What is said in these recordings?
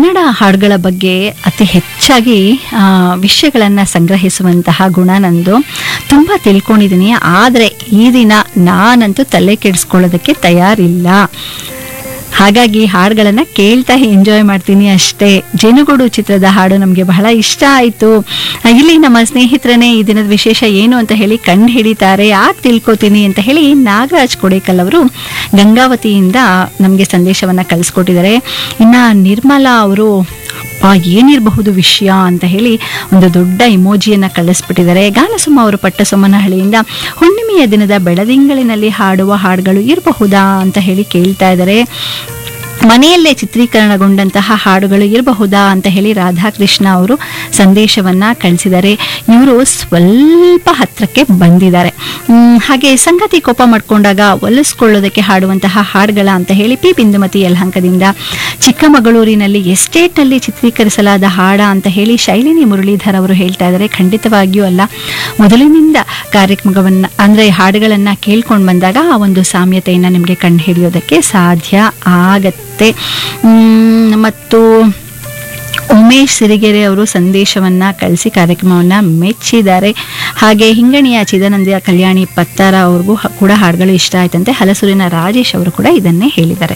ಕನ್ನಡ ಹಾಡುಗಳ ಬಗ್ಗೆ ಅತಿ ಹೆಚ್ಚಾಗಿ ವಿಷಯಗಳನ್ನು ಸಂಗ್ರಹಿಸುವಂತಹ ಗುಣ ನಂದು ತುಂಬ ತಿಳ್ಕೊಂಡಿದ್ದೀನಿ ಆದರೆ ಈ ದಿನ ನಾನಂತೂ ತಲೆ ಕೆಡಿಸ್ಕೊಳ್ಳೋದಕ್ಕೆ ತಯಾರಿಲ್ಲ ಹಾಗಾಗಿ ಹಾಡುಗಳನ್ನು ಕೇಳ್ತಾ ಎಂಜಾಯ್ ಮಾಡ್ತೀನಿ ಅಷ್ಟೇ ಜೇನುಗೂಡು ಚಿತ್ರದ ಹಾಡು ನಮಗೆ ಬಹಳ ಇಷ್ಟ ಆಯಿತು ಇಲ್ಲಿ ನಮ್ಮ ಸ್ನೇಹಿತರನೇ ಈ ದಿನದ ವಿಶೇಷ ಏನು ಅಂತ ಹೇಳಿ ಕಂಡು ಹಿಡಿತಾರೆ ಯಾಕೆ ತಿಳ್ಕೊತೀನಿ ಅಂತ ಹೇಳಿ ನಾಗರಾಜ್ ಕೊಡೇಕಲ್ ಅವರು ಗಂಗಾವತಿಯಿಂದ ನಮಗೆ ಸಂದೇಶವನ್ನು ಕಳಿಸ್ಕೊಟ್ಟಿದ್ದಾರೆ ಇನ್ನು ನಿರ್ಮಲಾ ಅವರು ಆ ಏನಿರಬಹುದು ವಿಷಯ ಅಂತ ಹೇಳಿ ಒಂದು ದೊಡ್ಡ ಇಮೋಜಿಯನ್ನು ಕಳಿಸ್ಬಿಟ್ಟಿದ್ದಾರೆ ಗಾನಸುಮ್ಮ ಅವರು ಪಟ್ಟಸೊಮ್ಮನಹಳ್ಳಿಯಿಂದ ಹುಣ್ಣಿಮೆಯ ದಿನದ ಬೆಳದಿಂಗಳಿನಲ್ಲಿ ಹಾಡುವ ಹಾಡುಗಳು ಇರಬಹುದಾ ಅಂತ ಹೇಳಿ ಕೇಳ್ತಾ ಇದ್ದಾರೆ ಮನೆಯಲ್ಲೇ ಚಿತ್ರೀಕರಣಗೊಂಡಂತಹ ಹಾಡುಗಳು ಇರಬಹುದಾ ಅಂತ ಹೇಳಿ ರಾಧಾಕೃಷ್ಣ ಅವರು ಸಂದೇಶವನ್ನ ಕಳಿಸಿದ್ದಾರೆ ಇವರು ಸ್ವಲ್ಪ ಹತ್ರಕ್ಕೆ ಬಂದಿದ್ದಾರೆ ಹ್ಮ್, ಹಾಗೆ ಸಂಗತಿ ಕೋಪ ಮಾಡ್ಕೊಂಡಾಗ ಒಲಿಸ್ಕೊಳ್ಳೋದಕ್ಕೆ ಹಾಡುವಂತಹ ಹಾಡುಗಳ ಅಂತ ಹೇಳಿ ಪಿ ಬಿಂದುಮತಿ ಯಲಹಂಕದಿಂದ ಚಿಕ್ಕಮಗಳೂರಿನಲ್ಲಿ ಎಸ್ಟೇಟ್ನಲ್ಲಿ ಚಿತ್ರೀಕರಿಸಲಾದ ಹಾಡ ಅಂತ ಹೇಳಿ ಶೈಲಿನಿ ಮುರಳೀಧರ್ ಅವರು ಹೇಳ್ತಾ ಇದ್ದಾರೆ ಖಂಡಿತವಾಗಿಯೂ ಅಲ್ಲ ಮೊದಲಿನಿಂದ ಕಾರ್ಯಕ್ರಮವನ್ನ ಅಂದ್ರೆ ಹಾಡುಗಳನ್ನ ಕೇಳ್ಕೊಂಡು ಬಂದಾಗ ಆ ಒಂದು ಸಾಮ್ಯತೆಯನ್ನ ನಿಮಗೆ ಕಂಡು ಹಿಡಿಯೋದಕ್ಕೆ ಸಾಧ್ಯ ಆಗತ್ತೆ ಮ್, ಮತ್ತು ಉಮೇಶ್ ಸಿರಿಗೆರೆ ಅವರು ಸಂದೇಶವನ್ನ ಕಳಿಸಿ ಕಾರ್ಯಕ್ರಮವನ್ನ ಮೆಚ್ಚಿದ್ದಾರೆ ಹಾಗೆ ಹಿಂಗಣಿಯ ಚಿದಾನಂದ ಕಲ್ಯಾಣಿ ಪತ್ತಾರ ಅವ್ರಿಗೂ ಹ- ಕೂಡ ಹಾಡುಗಳು ಇಷ್ಟ ಆಯ್ತಂತೆ ಹಲಸೂರಿನ ರಾಜೇಶ್ ಅವರು ಕೂಡ ಇದನ್ನೇ ಹೇಳಿದ್ದಾರೆ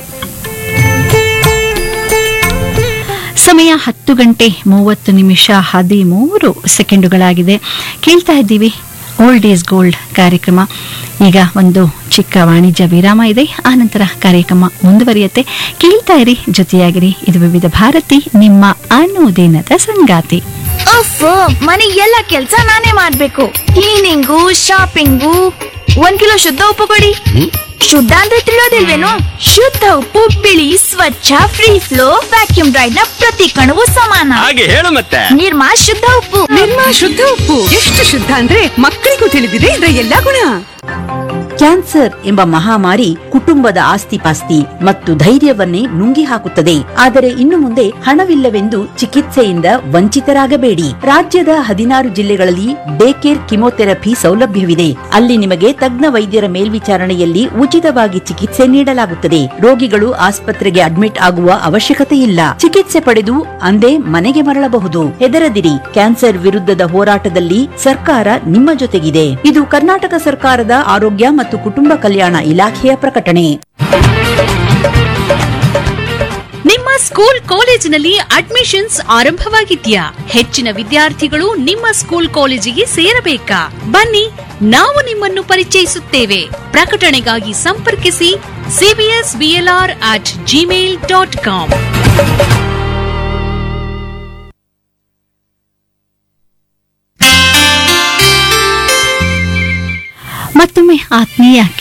ಸಮಯ ಹತ್ತು ಗಂಟೆ ಮೂವತ್ತು ನಿಮಿಷ ಹದಿಮೂರು ಸೆಕೆಂಡುಗಳಾಗಿದೆ ಕೇಳ್ತಾ ಇದ್ದೀವಿ ಓಲ್ಡ್ ಈಸ್ ಗೋಲ್ಡ್ ಕಾರ್ಯಕ್ರಮ ಈಗ ಒಂದು ಚಿಕ್ಕ ವಾಣಿಜ್ಯ ವಿರಾಮ ಇದೆ ಆನಂತರ ಕಾರ್ಯಕ್ರಮ ಮುಂದುವರಿಯುತ್ತೆ ಕೇಳ್ತಾ ಇರಿ ಜೊತೆಯಾಗಿರಿ ಇದು ವಿವಿಧ ಭಾರತಿ ನಿಮ್ಮ ಅನುದಿನದ ಸಂಗಾತಿ ಅಫ್ ಮನೆ ಎಲ್ಲ ಕೆಲ್ಸ ನಾನೇ ಮಾಡ್ಬೇಕು ಕ್ಲೀನಿಂಗು ಶಾಪಿಂಗು ಒಂದ್ ಕಿಲೋ ಶುದ್ಧ ಉಪ್ಪು ಕೊಡಿ ಶುದ್ಧ ಅಂದ್ರೆ ತಿಳಿಯೋದಿಲ್ವೇನು ಶುದ್ಧ ಉಪ್ಪು ಬಿಳಿ ಸ್ವಚ್ಛ ಫ್ರೀ ಫ್ಲೋ ವ್ಯಾಕ್ಯೂಮ್ ಡ್ರೈಡ್ ನ ಪ್ರತಿ ಕಣವು ಸಮಾನ ಹಾಗೆ ಹೇಳು ಮತ್ತೆ ನಿರ್ಮಾ ಶುದ್ಧ ಉಪ್ಪು ನಿರ್ಮಾ ಶುದ್ಧ ಉಪ್ಪು ಎಷ್ಟು ಶುದ್ಧ ಅಂದ್ರೆ ಮಕ್ಕಳಿಗೂ ತಿಳಿದಿದೆ ಇದರ ಎಲ್ಲಾ ಗುಣ ಕ್ಯಾನ್ಸರ್ ಎಂಬ ಮಹಾಮಾರಿ ಕುಟುಂಬದ ಆಸ್ತಿಪಾಸ್ತಿ ಮತ್ತು ಧೈರ್ಯವನ್ನೇ ನುಂಗಿ ಹಾಕುತ್ತದೆ ಆದರೆ ಇನ್ನು ಮುಂದೆ ಹಣವಿಲ್ಲವೆಂದು ಚಿಕಿತ್ಸೆಯಿಂದ ವಂಚಿತರಾಗಬೇಡಿ ರಾಜ್ಯದ ಹದಿನಾರು ಜಿಲ್ಲೆಗಳಲ್ಲಿ ಡೇ ಕೇರ್ ಕಿಮೋಥೆರಪಿ ಸೌಲಭ್ಯವಿದೆ ಅಲ್ಲಿ ನಿಮಗೆ ತಜ್ಞ ವೈದ್ಯರ ಮೇಲ್ವಿಚಾರಣೆಯಲ್ಲಿ ಉಚಿತವಾಗಿ ಚಿಕಿತ್ಸೆ ನೀಡಲಾಗುತ್ತದೆ ರೋಗಿಗಳು ಆಸ್ಪತ್ರೆಗೆ ಅಡ್ಮಿಟ್ ಆಗುವ ಅವಶ್ಯಕತೆ ಇಲ್ಲ ಚಿಕಿತ್ಸೆ ಪಡೆದು ಅಂದೇ ಮನೆಗೆ ಮರಳಬಹುದು ಹೆದರದಿರಿ ಕ್ಯಾನ್ಸರ್ ವಿರುದ್ಧದ ಹೋರಾಟದಲ್ಲಿ ಸರ್ಕಾರ ನಿಮ್ಮ ಜೊತೆಗಿದೆ ಇದು ಕರ್ನಾಟಕ ಸರ್ಕಾರದ ಆರೋಗ್ಯ ಮತ್ತು ಕುಟುಂಬ ಕಲ್ಯಾಣ ಇಲಾಖೆಯ ಪ್ರಕಟಣೆ ನಿಮ್ಮ ಸ್ಕೂಲ್ ಕಾಲೇಜಿನಲ್ಲಿ ಅಡ್ಮಿಷನ್ಸ್ ಆರಂಭವಾಗಿದ್ಯಾ ಹೆಚ್ಚಿನ ವಿದ್ಯಾರ್ಥಿಗಳು ನಿಮ್ಮ ಸ್ಕೂಲ್ ಕಾಲೇಜಿಗೆ ಸೇರಬೇಕಾ ಬನ್ನಿ ನಾವು ನಿಮ್ಮನ್ನು ಪರಿಚಯಿಸುತ್ತೇವೆ ಪ್ರಕಟಣೆಗಾಗಿ ಸಂಪರ್ಕಿಸಿ CBS BLR at Gmail dot com ಮತ್ತೊಮ್ಮೆ ಆತ್ಮೀಯ